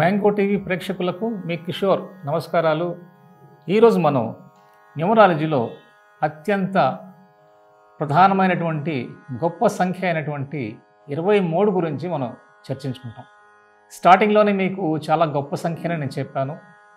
mango TV ప్రేక్షకులకు మీ కిషోర్ నమస్కారాలు ఈరోజు మనం న్యూమరాలజీలో అత్యంత ప్రధానమైనటువంటి గొప్ప సంఖ్య అయినటువంటి ఇరవై మూడు గురించి మనం చర్చించుకుంటాం స్టార్టింగ్లోనే మీకు చాలా గొప్ప సంఖ్యనే నేను చెప్పాను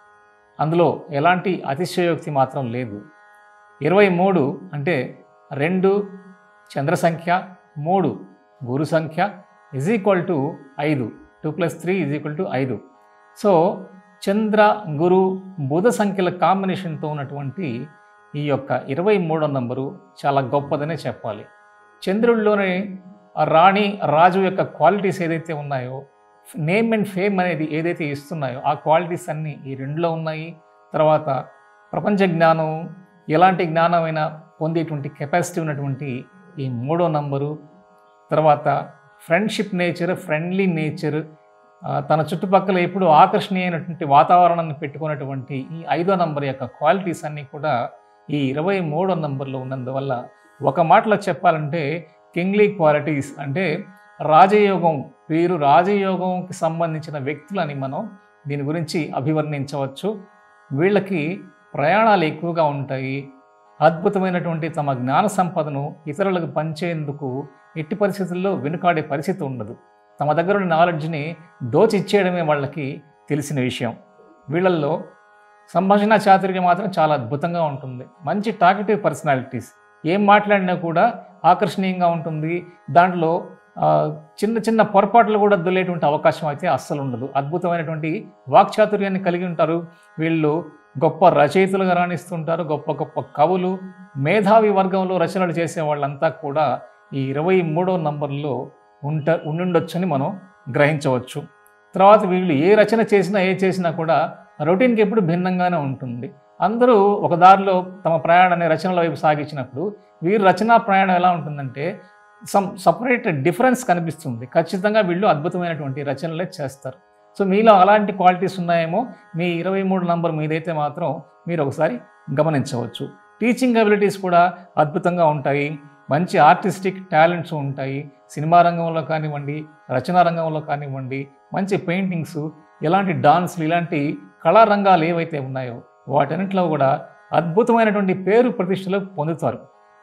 అందులో ఎలాంటి అతిశయోక్తి మాత్రం లేదు ఇరవై మూడు అంటే రెండు చంద్ర సంఖ్య మూడు గురు సంఖ్య ఇజ్ ఈక్వల్ టు ఐదు two plus three is equal to ఐదు సో చంద్ర గురు బుధ సంఖ్యల కాంబినేషన్తో ఉన్నటువంటి ఈ యొక్క ఇరవై మూడో నంబరు చాలా గొప్పదనే చెప్పాలి చంద్రుడిలోనే ఆ రాణి రాజు యొక్క క్వాలిటీస్ ఏదైతే ఉన్నాయో నేమ్ అండ్ ఫేమ్ అనేది ఏదైతే ఇస్తున్నాయో ఆ క్వాలిటీస్ అన్నీ ఈ రెండులో ఉన్నాయి తర్వాత ప్రపంచ జ్ఞానం ఎలాంటి జ్ఞానమైనా పొందేటువంటి కెపాసిటీ ఉన్నటువంటి ఈ మూడో నంబరు తర్వాత ఫ్రెండ్షిప్ నేచర్ ఫ్రెండ్లీ నేచర్ తన చుట్టుపక్కల ఎప్పుడు ఆకర్షణీయమైనటువంటి వాతావరణాన్ని పెట్టుకున్నటువంటి ఈ ఐదో నంబర్ యొక్క క్వాలిటీస్ అన్నీ కూడా ఈ ఇరవై మూడో నంబర్లో ఉన్నందువల్ల ఒక మాటలో చెప్పాలంటే కింగ్లీ క్వాలిటీస్ అంటే రాజయోగం వీరు రాజయోగంకి సంబంధించిన వ్యక్తులని మనం దీని గురించి అభివర్ణించవచ్చు వీళ్ళకి ప్రయాణాలు ఎక్కువగా ఉంటాయి అద్భుతమైనటువంటి తమ జ్ఞాన సంపదను ఇతరులకు పంచేందుకు ఎట్టి పరిస్థితుల్లో వెనుకాడే పరిస్థితి ఉండదు తమ దగ్గర ఉన్న నాలెడ్జ్ని దోచిచ్చేయడమే వాళ్ళకి తెలిసిన విషయం వీళ్ళల్లో సంభాషణ చాతుర్యం మాత్రం చాలా అద్భుతంగా ఉంటుంది మంచి టాకెటివ్ పర్సనాలిటీస్ ఏం మాట్లాడినా కూడా ఆకర్షణీయంగా ఉంటుంది దాంట్లో ఆ, చిన్న చిన్న పొరపాట్లు కూడా దొల్లేటువంటి అవకాశం అయితే అస్సలు ఉండదు అద్భుతమైనటువంటి వాక్చాతుర్యాన్ని కలిగి ఉంటారు వీళ్ళు గొప్ప రచయితలుగా రాణిస్తుంటారు గొప్ప గొప్ప కవులు మేధావి వర్గంలో రచనలు చేసే వాళ్ళంతా కూడా ఈ ఇరవై మూడో నంబర్లో ఉంట ఉండుండొచ్చని మనం గ్రహించవచ్చు తర్వాత వీళ్ళు ఏ రచన చేసినా ఏ చేసినా కూడా రొటీన్కి ఎప్పుడు భిన్నంగానే ఉంటుంది అందరూ ఒక దారిలో తమ ప్రయాణాన్ని రచనల వైపు సాగించినప్పుడు వీరి రచనా ప్రయాణం ఎలా ఉంటుందంటే సమ్ సపరేట్ డిఫరెన్స్ కనిపిస్తుంది ఖచ్చితంగా వీళ్ళు అద్భుతమైనటువంటి రచనలే చేస్తారు సో మీలో అలాంటి క్వాలిటీస్ ఉన్నాయేమో మీ ఇరవై మూడు నంబర్ మీదైతే మాత్రం మీరు ఒకసారి గమనించవచ్చు టీచింగ్ అబిలిటీస్ కూడా అద్భుతంగా ఉంటాయి మంచి ఆర్టిస్టిక్ టాలెంట్స్ ఉంటాయి సినిమా రంగంలో కానివ్వండి రచనా రంగంలో కానివ్వండి మంచి పెయింటింగ్స్ ఇలాంటి డాన్స్లు ఇలాంటి కళారంగాలు ఏవైతే ఉన్నాయో వాటన్నింటిలో కూడా అద్భుతమైనటువంటి పేరు ప్రతిష్టలు పొందుతారు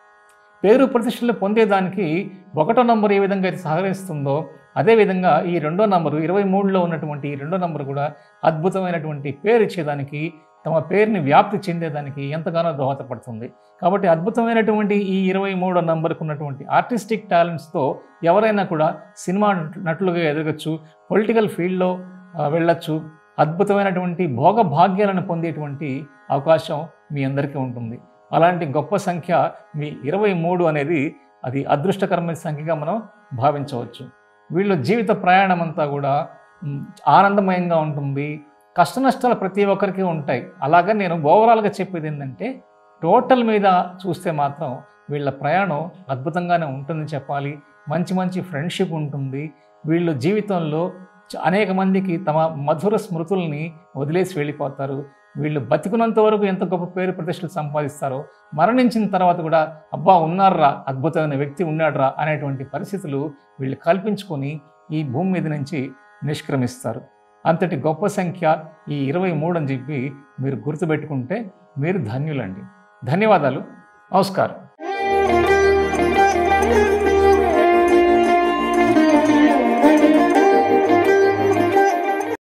పేరు ప్రతిష్టలు పొందేదానికి ఒకటో నంబర్ ఏ విధంగా అయితే సహకరిస్తుందో అదేవిధంగా ఈ రెండో నంబరు ఇరవై మూడులో ఉన్నటువంటి ఈ రెండో నంబర్ కూడా అద్భుతమైనటువంటి పేరు ఇచ్చేదానికి తమ పేరుని వ్యాప్తి చెందేదానికి ఎంతగానో దోహదపడుతుంది కాబట్టి అద్భుతమైనటువంటి ఈ ఇరవై మూడో నంబర్కి ఉన్నటువంటి ఆర్టిస్టిక్ టాలెంట్స్తో ఎవరైనా కూడా సినిమా నటులుగా ఎదగచ్చు పొలిటికల్ ఫీల్డ్లో ఆ, వెళ్ళొచ్చు అద్భుతమైనటువంటి భోగభాగ్యాలను పొందేటువంటి అవకాశం మీ అందరికీ ఉంటుంది అలాంటి గొప్ప సంఖ్య మీ ఇరవై మూడు అనేది అది అదృష్టకరమైన సంఖ్యగా మనం భావించవచ్చు వీళ్ళ జీవిత ప్రయాణం అంతా కూడా మ్, ఆనందమయంగా ఉంటుంది కష్ట నష్టాలు ప్రతి ఒక్కరికి ఉంటాయి అలాగే నేను ఓవరాల్గా చెప్పేది ఏంటంటే టోటల్ మీద చూస్తే మాత్రం వీళ్ళ ప్రయాణం అద్భుతంగానే ఉంటుందని చెప్పాలి మంచి మంచి ఫ్రెండ్షిప్ ఉంటుంది వీళ్ళు జీవితంలో చ- అనేక మందికి తమ మధుర స్మృతుల్ని వదిలేసి వెళ్ళిపోతారు వీళ్ళు బతికున్నంత వరకు ఎంత గొప్ప పేరు ప్రతిష్టలు సంపాదిస్తారో మరణించిన తర్వాత కూడా అబ్బా ఉన్నారా అద్భుతమైన వ్యక్తి ఉన్నాడురా అనేటువంటి పరిస్థితులు వీళ్ళు కల్పించుకొని ఈ భూమి మీద నుంచి నిష్క్రమిస్తారు అంతటి గొప్ప సంఖ్య ఈ ఇరవై మూడు అని చెప్పి మీరు గుర్తుపెట్టుకుంటే మీరు ధన్యులండి ధన్యవాదాలు నమస్కారం